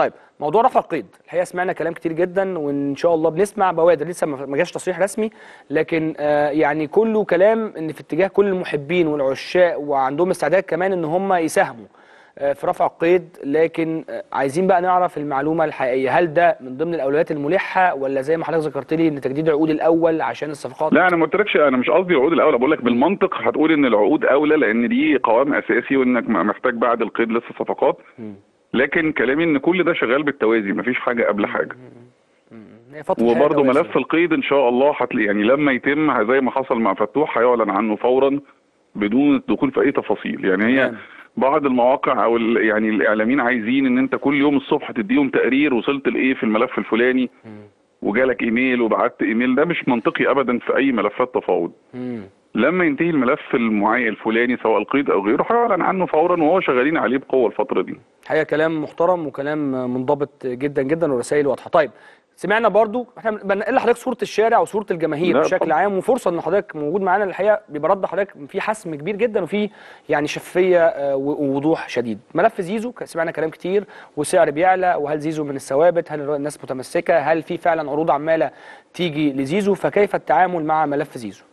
طيب موضوع رفع القيد الحقيقه سمعنا كلام كتير جدا وان شاء الله بنسمع بوادر لسه ما ما جاش تصريح رسمي لكن آه يعني كله كلام ان في اتجاه كل المحبين والعشاق وعندهم استعداد كمان ان هم يساهموا آه في رفع القيد لكن آه عايزين بقى نعرف المعلومه الحقيقيه هل ده من ضمن الاولويات الملحه ولا زي ما حضرتك ذكرت لي ان تجديد عقود الاول عشان الصفقات لا انا ما قلتلكش انا مش قصدي العقود الاولى بقول لك بالمنطق هتقول ان العقود اولى لان دي قوام اساسي وانك محتاج بعد القيد لسه صفقات لكن كلامي ان كل ده شغال بالتوازي مفيش حاجه قبل حاجه هي فترة وبرضه حياة ملف القيد ان شاء الله هتلاقي يعني لما يتم زي ما حصل مع فتوح هيعلن عنه فورا بدون الدخول في اي تفاصيل يعني هي تمام. بعض المواقع او ال- يعني الاعلاميين عايزين ان انت كل يوم الصبح تديهم تقرير وصلت لايه في الملف الفلاني وجالك ايميل وبعت ايميل ده مش منطقي ابدا في اي ملفات تفاوض مم. لما ينتهي الملف المعين الفلاني سواء القيد او غيره هيعلن عنه فورا وهو شغالين عليه بقوه الفتره دي حقيقة كلام محترم وكلام منضبط جدا جدا ورسائل واضحة طيب سمعنا برضو احنا بنقل لحضرتك صورة الشارع وصورة الجماهير لا بشكل طبعا. عام وفرصة ان حضرتك موجود معانا الحقيقة بيبقى رد حضرتك في حسم كبير جدا وفي يعني شفافية آه، و- ووضوح شديد ملف زيزو ك- سمعنا كلام كتير وسعر بيعلى وهل زيزو من الثوابت هل الناس متمسكة هل في فعلا عروض عمالة تيجي لزيزو فكيف التعامل مع ملف زيزو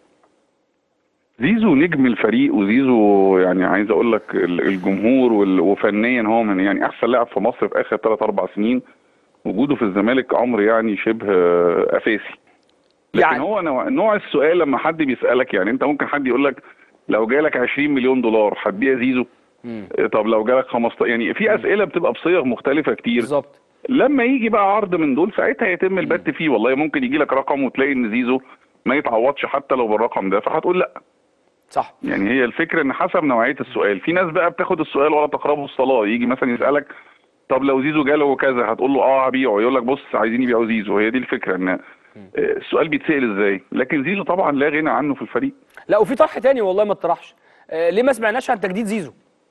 زيزو نجم الفريق وزيزو يعني عايز اقول لك ال- الجمهور وال- وفنيا هو من يعني احسن لاعب في مصر في اخر 3 4 سنين وجوده في الزمالك عمر يعني شبه آه، اساسي لكن يعني- يعني هو نوع, نوع السؤال لما حد بيسالك يعني انت ممكن حد يقول لك لو جالك 20 مليون دولار هتبيع زيزو آه، طب لو جالك 15 يعني في اسئله بتبقى بصيغ مختلفه كتير بالظبط لما يجي بقى عرض من دول ساعتها يتم البت فيه والله ممكن يجي لك رقم وتلاقي ان زيزو ما يتعوضش حتى لو بالرقم ده فهتقول لا صح يعني هي الفكره ان حسب نوعيه السؤال في ناس بقى بتاخد السؤال ولا تقربوا الصلاه يجي مثلا يسالك طب لو زيزو جاله كذا هتقول له اه هبيعه يقول لك بص عايزين يبيعوا زيزو هي دي الفكره ان آه، السؤال بيتسال ازاي لكن زيزو طبعا لا غنى عنه في الفريق لا وفي طرح تاني والله ما اتطرحش آه، ليه ما سمعناش عن تجديد زيزو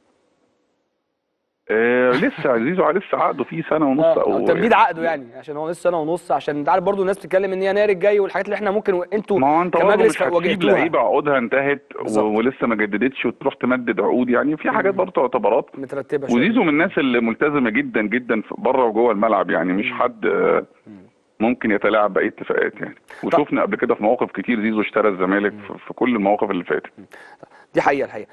آه لسه زيزو لسه عقده فيه سنه ونص اه او تجديد عقده يعني عشان هو لسه سنه ونص عشان انت عارف برضه الناس بتتكلم ان يناير الجاي والحاجات اللي احنا ممكن انتوا ما هو انت برضه كمجلس مش هتسيب واجهتوها لعيبه عقودها انتهت و- بالظبط. ولسه ما جددتش وتروح تمدد عقود يعني في حاجات برضه اعتبارات مترتبه شويه وزيزو من الناس اللي ملتزمه جدا جدا في- بره وجوه الملعب يعني مش حد آه، ممكن يتلاعب باي اتفاقات يعني وشفنا قبل كده في مواقف كتير زيزو اشترى الزمالك في- في كل المواقف اللي فاتت دي حقيقه الحقيقه